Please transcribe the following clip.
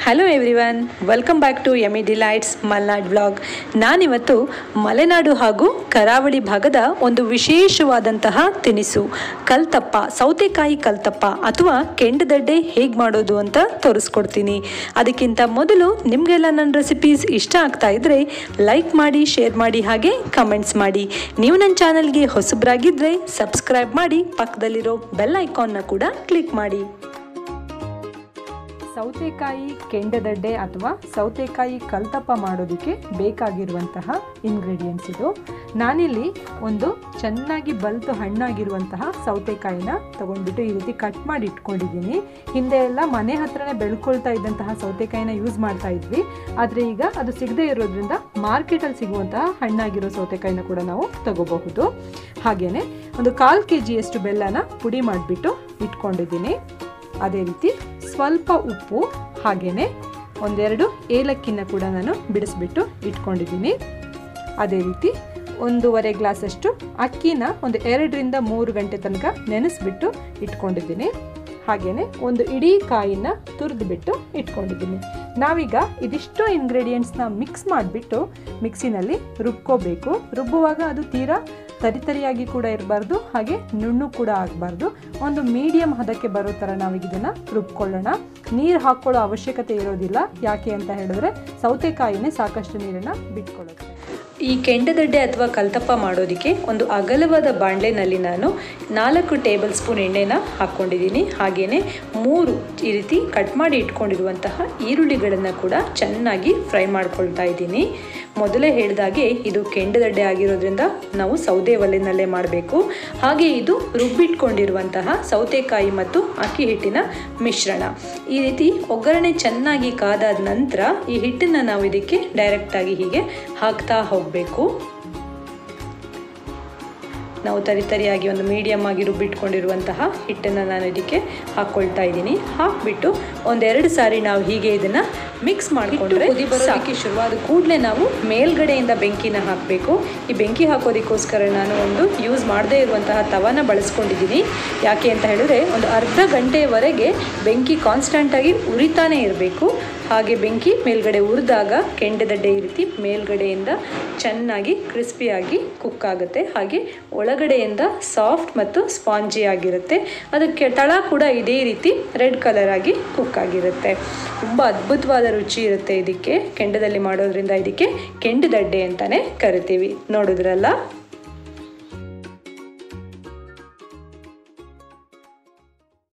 hello everyone welcome back to ಎಮಿ delights Malnad blog ನಾನಿವತ್ತು ಮಲೆನಾಡು ಹಾಗೂ ಕರಾವಳಿ ಭಾಗದ ಒಂದು ವಿಶೇಷವಾದಂತಹ ತಿನಿಸು ಕಲ್ತಪ್ಪ ಸೌತೆಕಾಯಿ ಕಲ್ತಪ್ಪ ಅಥವಾ ಕೆಂಡದಡ್ಡೆ ಹೇಗೆ ಮಾಡೋದು ಅಂತ ತೋರಿಸ್ಕೊಡ್ತೀನಿ ಅದಕ್ಕಿಂತ ಮೊದಲು ನಿಮಗೆಲ್ಲ ನನ್ನ ರೆಸಿಪೀಸ್ ಇಷ್ಟ ಆಗ್ತಾ ಇದ್ದರೆ ಲೈಕ್ ಮಾಡಿ ಶೇರ್ ಮಾಡಿ ಹಾಗೆ ಕಮೆಂಟ್ಸ್ ಮಾಡಿ ನೀವು ನನ್ನ ಚಾನಲ್ಗೆ ಹೊಸಬ್ರಾಗಿದ್ದರೆ ಸಬ್ಸ್ಕ್ರೈಬ್ ಮಾಡಿ ಪಕ್ಕದಲ್ಲಿರೋ ಬೆಲ್ ಐಕಾನ್ನ ಕೂಡ ಕ್ಲಿಕ್ ಮಾಡಿ ಸೌತೆಕಾಯಿ ಕೆಂಡದಡ್ಡೆ ಅಥವಾ ಸೌತೆಕಾಯಿ ಕಲ್ತಪ್ಪ ಮಾಡೋದಕ್ಕೆ ಬೇಕಾಗಿರುವಂತಹ ಇಂಗ್ರೀಡಿಯೆಂಟ್ಸ್ ಇದು ನಾನಿಲ್ಲಿ ಒಂದು ಚೆನ್ನಾಗಿ ಬಲ್ತು ಹಣ್ಣಾಗಿರುವಂತಹ ಸೌತೆಕಾಯಿನ ತಗೊಂಡ್ಬಿಟ್ಟು ಈ ರೀತಿ ಕಟ್ ಮಾಡಿ ಇಟ್ಕೊಂಡಿದ್ದೀನಿ ಹಿಂದೆ ಎಲ್ಲ ಮನೆ ಹತ್ರನೇ ಬೆಳ್ಕೊಳ್ತಾ ಇದ್ದಂತಹ ಸೌತೆಕಾಯಿನ ಯೂಸ್ ಮಾಡ್ತಾ ಇದ್ವಿ ಆದರೆ ಈಗ ಅದು ಸಿಗದೇ ಇರೋದ್ರಿಂದ ಮಾರ್ಕೆಟಲ್ಲಿ ಸಿಗುವಂತಹ ಹಣ್ಣಾಗಿರೋ ಸೌತೆಕಾಯಿನ ಕೂಡ ನಾವು ತಗೋಬಹುದು ಹಾಗೆಯೇ ಒಂದು ಕಾಲು ಕೆ ಜಿಯಷ್ಟು ಬೆಲ್ಲನ ಪುಡಿ ಮಾಡಿಬಿಟ್ಟು ಇಟ್ಕೊಂಡಿದ್ದೀನಿ ಅದೇ ರೀತಿ ಸ್ವಲ್ಪ ಉಪ್ಪು ಹಾಗೆಯೇ ಒಂದೆರಡು ಏಲಕ್ಕಿನ ಕೂಡ ನಾನು ಬಿಡಿಸ್ಬಿಟ್ಟು ಇಟ್ಕೊಂಡಿದ್ದೀನಿ ಅದೇ ರೀತಿ ಒಂದೂವರೆ ಗ್ಲಾಸಷ್ಟು ಅಕ್ಕಿನ ಒಂದು ಎರಡರಿಂದ ಮೂರು ಗಂಟೆ ತನಕ ನೆನೆಸ್ಬಿಟ್ಟು ಇಟ್ಕೊಂಡಿದ್ದೀನಿ ಹಾಗೆಯೇ ಒಂದು ಇಡೀ ಕಾಯಿನ ತುರಿದ್ಬಿಟ್ಟು ಇಟ್ಕೊಂಡಿದ್ದೀನಿ ನಾವೀಗ ಇದಿಷ್ಟು ಇಂಗ್ರೀಡಿಯೆಂಟ್ಸ್ನ ಮಿಕ್ಸ್ ಮಾಡಿಬಿಟ್ಟು ಮಿಕ್ಸಿನಲ್ಲಿ ರುಬ್ಕೋಬೇಕು ರುಬ್ಬುವಾಗ ಅದು ತೀರಾ ತರಿತರಿಯಾಗಿ ಕೂಡ ಇರಬಾರ್ದು ಹಾಗೆ ನುಣ್ಣು ಕೂಡ ಆಗಬಾರ್ದು ಒಂದು ಮೀಡಿಯಂ ಹದಕ್ಕೆ ಬರೋ ಥರ ನಾವೀಗ ಇದನ್ನು ರುಬ್ಕೊಳ್ಳೋಣ ನೀರು ಹಾಕ್ಕೊಳ್ಳೋ ಅವಶ್ಯಕತೆ ಇರೋದಿಲ್ಲ ಯಾಕೆ ಅಂತ ಹೇಳಿದ್ರೆ ಸೌತೆಕಾಯಿನೇ ಸಾಕಷ್ಟು ನೀರನ್ನು ಬಿಟ್ಕೊಳ್ಳುತ್ತೆ ಈ ಕೆಂಡದಡ್ಡೆ ಅಥವಾ ಕಲ್ತಪ್ಪ ಮಾಡೋದಕ್ಕೆ ಒಂದು ಅಗಲವಾದ ಬಾಣಲೆನಲ್ಲಿ ನಾನು ನಾಲ್ಕು ಟೇಬಲ್ ಸ್ಪೂನ್ ಎಣ್ಣೆನ ಹಾಕ್ಕೊಂಡಿದ್ದೀನಿ ಹಾಗೆಯೇ ಮೂರು ಈ ರೀತಿ ಕಟ್ ಮಾಡಿ ಇಟ್ಕೊಂಡಿರುವಂತಹ ಈರುಳ್ಳಿಗಳನ್ನು ಕೂಡ ಚೆನ್ನಾಗಿ ಫ್ರೈ ಮಾಡ್ಕೊಳ್ತಾ ಇದ್ದೀನಿ ಮೊದಲೇ ಹೇಳಿದಾಗೆ ಇದು ಕೆಂಡದಡ್ಡೆ ಆಗಿರೋದ್ರಿಂದ ನಾವು ಸೌದೆ ಒಲೆನಲ್ಲೇ ಮಾಡಬೇಕು ಹಾಗೆ ಇದು ರುಬ್ಬಿಟ್ಕೊಂಡಿರುವಂತಹ ಸೌತೆಕಾಯಿ ಮತ್ತು ಅಕ್ಕಿ ಹಿಟ್ಟಿನ ಮಿಶ್ರಣ ಈ ರೀತಿ ಒಗ್ಗರಣೆ ಚೆನ್ನಾಗಿ ಕಾದಾದ ನಂತರ ಈ ಹಿಟ್ಟನ್ನು ನಾವು ಇದಕ್ಕೆ ಡೈರೆಕ್ಟಾಗಿ ಹೀಗೆ ಹಾಕ್ತಾ ಹೋಗಬೇಕು ನಾವು ತರಿತರಿಯಾಗಿ ಒಂದು ಮೀಡಿಯಮ್ ಆಗಿ ರುಬ್ಬಿಟ್ಕೊಂಡಿರುವಂತಹ ಹಿಟ್ಟನ್ನು ನಾನು ಇದಕ್ಕೆ ಹಾಕ್ಕೊಳ್ತಾ ಇದ್ದೀನಿ ಹಾಕ್ಬಿಟ್ಟು ಒಂದೆರಡು ಸಾರಿ ನಾವು ಹೀಗೆ ಇದನ್ನು ಮಿಕ್ಸ್ ಮಾಡಿಕೊಂಡ್ರೆ ಕುದಿ ಬರೋದಕ್ಕೆ ಶುರುವಾದ ಕೂಡಲೇ ನಾವು ಮೇಲ್ಗಡೆಯಿಂದ ಬೆಂಕಿನ ಹಾಕಬೇಕು ಈ ಬೆಂಕಿ ಹಾಕೋದಕ್ಕೋಸ್ಕರ ನಾನು ಒಂದು ಯೂಸ್ ಮಾಡದೇ ಇರುವಂತಹ ತವಾನ ಬಳಸ್ಕೊಂಡಿದ್ದೀನಿ ಯಾಕೆ ಅಂತ ಹೇಳಿದ್ರೆ ಒಂದು ಅರ್ಧ ಗಂಟೆಯವರೆಗೆ ಬೆಂಕಿ ಕಾನ್ಸ್ಟಂಟಾಗಿ ಉರಿತಾನೇ ಇರಬೇಕು ಹಾಗೆ ಬೆಂಕಿ ಮೇಲ್ಗಡೆ ಉರಿದಾಗ ಕೆಂಡದಡ್ಡೆ ಈ ರೀತಿ ಮೇಲ್ಗಡೆಯಿಂದ ಚೆನ್ನಾಗಿ ಕ್ರಿಸ್ಪಿಯಾಗಿ ಕುಕ್ ಆಗುತ್ತೆ ಹಾಗೆ ಒಳಗಡೆಯಿಂದ ಸಾಫ್ಟ್ ಮತ್ತು ಸ್ಪಾಂಜಿ ಆಗಿರುತ್ತೆ ಅದಕ್ಕೆ ತಳ ಕೂಡ ಇದೇ ರೀತಿ ರೆಡ್ ಕಲರ್ ಆಗಿ ಕುಕ್ ಆಗಿರುತ್ತೆ ತುಂಬ ಅದ್ಭುತವಾದ ರುಚಿ ಇರುತ್ತೆ ಇದಕ್ಕೆ ಕೆಂಡದಲ್ಲಿ ಮಾಡೋದ್ರಿಂದ ಇದಕ್ಕೆ ಕೆಂಡದಡ್ಡೆ ಅಂತಲೇ ಕರಿತೀವಿ ನೋಡಿದ್ರಲ್ಲ